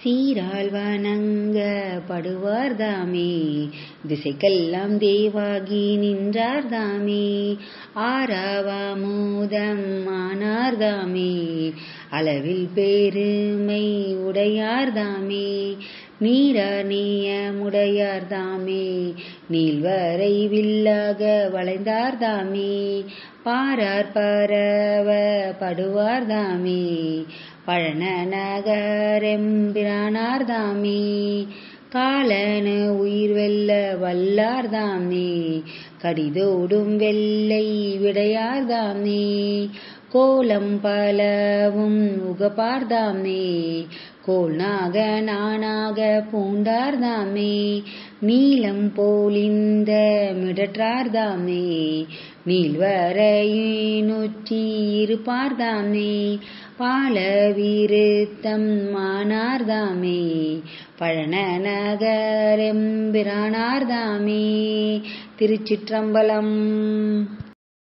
சீரால் வணங்க படுவார்தாமே திசைக்கெல்லாம் தேவாகி நின்றார்தாமே ஆறாவாமூதம் ஆனார்தாமே அளவில் பெருமை உடையார்தாமே நீராணியமுடையார்தாமே நீள்வரை வில்லாக வளைந்தார்தாமே பாரார் பரவ படுவார்தாமே பழன நகரெம்பிரானார்தாமே காலன உயிர் வெல்ல வல்லார்தாமே கடிதோடும் வெள்ளை விடையார்தாமே கோலம் பலவும் உகப்பார்தாமே கோல்நாக நானாக பூண்டார்தாமே நீலம் போலிந்த மிடற்றார்தாமே நீள்வரையினுற்றி இருப்பார்தாமே பால விருத்தம் மானார்தாமே பழன நகரெம்பிரானார்தாமே திருச்சிற்றம்பலம்